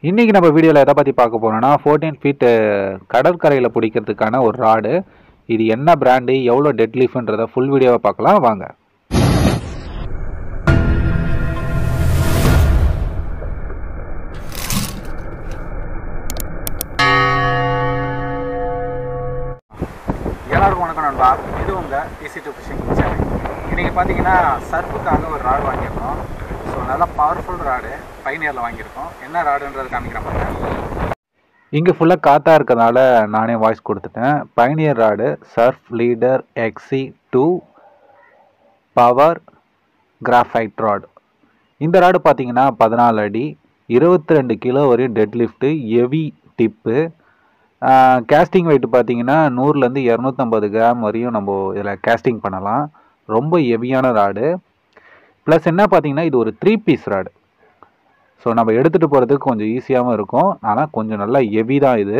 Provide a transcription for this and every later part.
இன்றைக்கி நம்ம வீடியோவில் எதை பற்றி பார்க்க போகிறோம்னா ஃபோர்டீன் ஃபீட்டு கடற்கரையில் பிடிக்கிறதுக்கான ஒரு ராடு இது என்ன பிராண்டு எவ்வளோ டெட் லீஃப்ன்றதை ஃபுல் வீடியோவை பார்க்கலாம் வாங்க எல்லாருக்கும் வணக்கம் நண்பா இது உங்கள் ஈஸி டு ஃபிஷிங் சேனல் இன்றைக்கி பார்த்தீங்கன்னா சர்ஃபுக்காக ஒரு ராடு வாங்கியிருக்கோம் ஸோ நல்லா பவர்ஃபுல் ராடு பைனியரில் வாங்கியிருக்கோம் என்ன ராடுன்றது காமிக்கிறேன் பாருங்க இங்கே ஃபுல்லாக காற்றா இருக்கிறதுனால நானே வாய்ஸ் கொடுத்துட்டேன் pioneer rod surf leader XE two power graphite rod இந்த ராடு பார்த்தீங்கன்னா பதினாலு அடி இருபத்தி ரெண்டு கிலோ வரையும் dead lift heavy tip casting weight பார்த்தீங்கன்னா நூறுலேருந்து இரநூத்தம்பது கிராம் வரையும் நம்ம இதில் கேஸ்டிங் பண்ணலாம் ரொம்ப ஹெவியான ராடு ப்ளஸ் என்ன பார்த்தீங்கன்னா இது ஒரு த்ரீ பீஸ் ராடு ஸோ நம்ம எடுத்துகிட்டு போகிறதுக்கு கொஞ்சம் ஈஸியாகவும் இருக்கும் ஆனால் கொஞ்சம் நல்லா ஹெவி தான் இது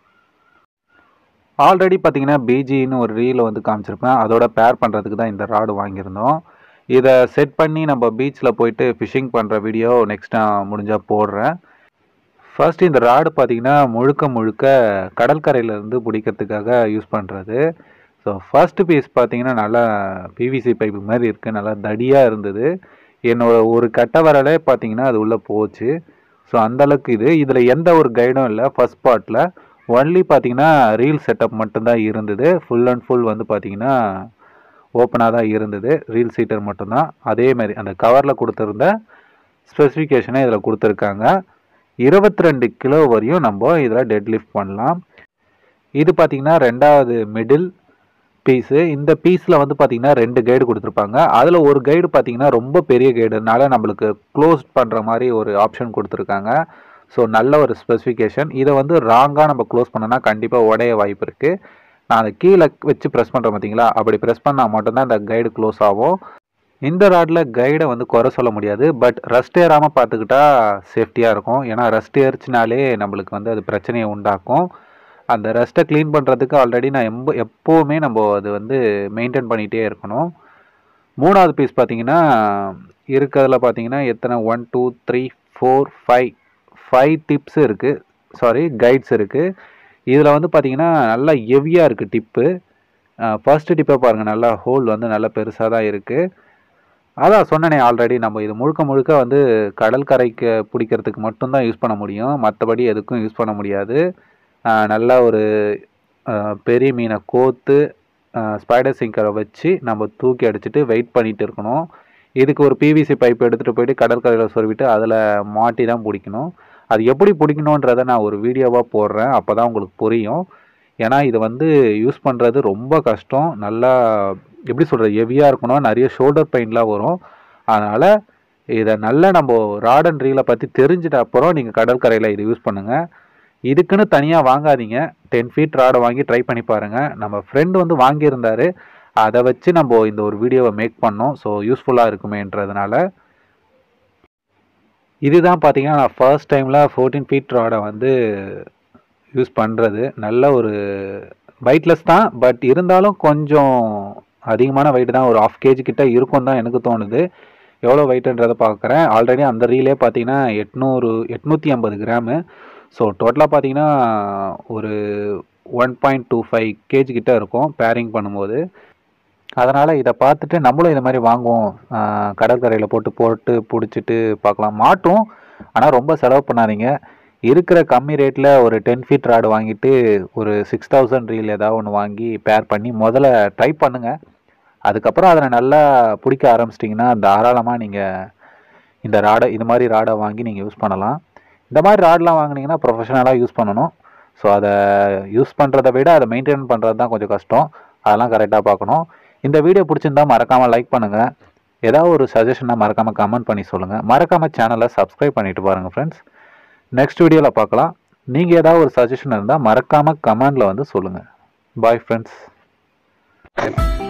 ஆல்ரெடி பார்த்தீங்கன்னா பிஜின்னு ஒரு ரீலை வந்து காமிச்சிருப்பேன் அதோட பேர் பண்ணுறதுக்கு தான் இந்த ராடு வாங்கியிருந்தோம் இதை செட் பண்ணி நம்ம பீச்சில் போயிட்டு ஃபிஷிங் பண்ணுற வீடியோ நெக்ஸ்ட் நான் முடிஞ்சால் போடுறேன் ஃபர்ஸ்ட் இந்த ராடு பார்த்தீங்கன்னா முழுக்க முழுக்க கடற்கரையிலேருந்து பிடிக்கிறதுக்காக யூஸ் பண்ணுறது ஸோ ஃபர்ஸ்ட் பீஸ் பார்த்தீங்கன்னா நல்லா பிவிசி பைப்பு மாதிரி இருக்குது நல்லா தடியாக இருந்தது என்னோட ஒரு கட்டை வரலே பார்த்தீங்கன்னா அது உள்ளே போச்சு ஸோ அந்தளவுக்கு இது இதில் எந்த ஒரு கைடும் இல்லை ஃபர்ஸ்ட் பார்ட்டில் ஒன்லி பார்த்தீங்கன்னா ரீல் செட்டப் மட்டும்தான் இருந்தது ஃபுல் அண்ட் ஃபுல் வந்து பார்த்தீங்கன்னா ஓப்பனாக தான் இருந்தது ரீல் சீட்டர் மட்டும்தான் அதே மாதிரி அந்த கவரில் கொடுத்துருந்த ஸ்பெசிஃபிகேஷனை இதில் கொடுத்துருக்காங்க இருபத்தி ரெண்டு கிலோ வரையும் நம்ம இதில் டெட் லிஃப்ட் பண்ணலாம் இது பார்த்திங்கன்னா ரெண்டாவது மிடில் பீஸு இந்த பீஸில் வந்து பார்த்திங்கன்னா ரெண்டு கைடு கொடுத்துருப்பாங்க அதில் ஒரு கைடு பார்த்திங்கன்னா ரொம்ப பெரிய கைடுனால நம்மளுக்கு க்ளோஸ் பண்ணுற மாதிரி ஒரு ஆப்ஷன் கொடுத்துருக்காங்க ஸோ நல்ல ஒரு ஸ்பெசிஃபிகேஷன் இதை வந்து ராங்காக நம்ம க்ளோஸ் பண்ணோன்னா கண்டிப்பாக உடைய வாய்ப்பு இருக்குது நான் அதை கீழே வச்சு ப்ரெஸ் பண்ணுறேன் பார்த்தீங்களா அப்படி ப்ரெஸ் பண்ணால் மட்டும்தான் இந்த கைடு க்ளோஸ் ஆகும் இந்த ராடில் கைடை வந்து குறை சொல்ல முடியாது பட் ரஸ்ட் ஏறாமல் பார்த்துக்கிட்டா சேஃப்டியாக இருக்கும் ஏன்னா ரஸ்ட் ஏறிச்சினாலே நம்மளுக்கு வந்து அது பிரச்சனையை உண்டாக்கும் அந்த ரஸ்ட்டை க்ளீன் பண்ணுறதுக்கு ஆல்ரெடி நான் எம்ப எப்போவுமே நம்ம அது வந்து மெயின்டைன் பண்ணிகிட்டே இருக்கணும் மூணாவது பீஸ் பார்த்தீங்கன்னா இருக்கிறதுல பார்த்தீங்கன்னா எத்தனை one two three four five five tips இருக்குது சாரி கைட்ஸ் இருக்குது இதில் வந்து பார்த்தீங்கன்னா நல்லா ஹெவியாக இருக்குது டிப்பு ஃபர்ஸ்ட் டிப்பை பாருங்கள் நல்லா ஹோல் வந்து நல்லா பெருசாக தான் இருக்குது அதான் சொன்னனே ஆல்ரெடி நம்ம இது முழுக்க முழுக்க வந்து கடற்கரைக்கு பிடிக்கிறதுக்கு மட்டும்தான் யூஸ் பண்ண முடியும் மற்றபடி எதுக்கும் யூஸ் பண்ண முடியாது நல்லா ஒரு பெரிய மீனை கோத்து ஸ்பைடர் சிங்கரை வச்சு நம்ம தூக்கி அடிச்சுட்டு வெயிட் பண்ணிகிட்டு இருக்கணும் இதுக்கு ஒரு பிவிசி பைப் எடுத்துகிட்டு போயிட்டு கடற்கரையில் சொருவிட்டு அதில் மாட்டி தான் பிடிக்கணும் அது எப்படி பிடிக்கணுன்றதை நான் ஒரு வீடியோவாக போடுறேன் அப்போ தான் உங்களுக்கு புரியும் ஏன்னா இது வந்து யூஸ் பண்ணுறது ரொம்ப கஷ்டம் நல்லா எப்படி சொல்கிறது ஹெவியாக இருக்கணும் நிறைய ஷோல்டர் பெயின்லாம் வரும் அதனால் இதை நல்லா நம்ம ராட் அண்ட் ரீலை பற்றி தெரிஞ்சிட்ட அப்புறம் நீங்கள் கடற்கரையில் இது யூஸ் பண்ணுங்கள் இதுக்குன்னு தனியாக வாங்காதீங்க டென் ஃபீட் ராடை வாங்கி ட்ரை பண்ணி பாருங்கள் நம்ம ஃப்ரெண்டு வந்து வாங்கியிருந்தாரு அதை வச்சு நம்ம இந்த ஒரு வீடியோவை மேக் பண்ணோம் ஸோ யூஸ்ஃபுல்லாக இருக்குமேன்றதுனால இதுதான் பார்த்தீங்கன்னா நான் ஃபர்ஸ்ட் டைமில் ஃபோர்டீன் ஃபீட் ராடை வந்து யூஸ் பண்ணுறது நல்ல ஒரு வெயிட்லெஸ் தான் பட் இருந்தாலும் கொஞ்சம் அதிகமான வெயிட் தான் ஒரு ஆஃப் கேஜி கிட்ட இருக்கும் தான் எனக்கு தோணுது எவ்வளோ வெயிட்டுன்றதை பார்க்குறேன் ஆல்ரெடி அந்த ரீலே பார்த்தீங்கன்னா எட்நூறு எட்நூற்றி ஐம்பது கிராமு ஸோ டோட்டலாக பார்த்தீங்கன்னா ஒரு one point two five KG கிட்ட இருக்கும் பேரிங் பண்ணும்போது அதனால் இதை பார்த்துட்டு நம்மளும் இது மாதிரி வாங்குவோம் கடற்கரையில் போட்டு போட்டு பிடிச்சிட்டு பார்க்கலாம் மாட்டும் ஆனால் ரொம்ப செலவு பண்ணாதீங்க இருக்கிற கம்மி ரேட்டில் ஒரு டென் ஃபீட் ராடு வாங்கிட்டு ஒரு சிக்ஸ் தௌசண்ட் ரீல் ஏதாவது ஒன்று வாங்கி பேர் பண்ணி முதல்ல ட்ரை பண்ணுங்கள் அதுக்கப்புறம் அதில் நல்லா பிடிக்க ஆரம்பிச்சிட்டிங்கன்னா தாராளமாக நீங்கள் இந்த ராடை இது மாதிரி ராடை வாங்கி நீங்கள் யூஸ் பண்ணலாம் இந்த மாதிரி ராட்லாம் வாங்கினீங்கன்னா ப்ரொஃபஷனலாக யூஸ் பண்ணணும் ஸோ அதை யூஸ் பண்ணுறதை விட அதை மெயின்டைன் பண்ணுறது தான் கொஞ்சம் கஷ்டம் அதெல்லாம் கரெக்டாக பார்க்கணும் இந்த வீடியோ பிடிச்சிருந்தா மறக்காமல் லைக் பண்ணுங்கள் ஏதாவது ஒரு சஜஷனாக மறக்காமல் கமெண்ட் பண்ணி சொல்லுங்கள் மறக்காமல் சேனலை சப்ஸ்கிரைப் பண்ணிவிட்டு பாருங்கள் ஃப்ரெண்ட்ஸ் நெக்ஸ்ட் வீடியோவில் பார்க்கலாம் நீங்கள் ஏதாவது ஒரு சஜஷன் இருந்தால் மறக்காமல் கமெண்டில் வந்து சொல்லுங்கள் பாய் ஃப்ரெண்ட்ஸ்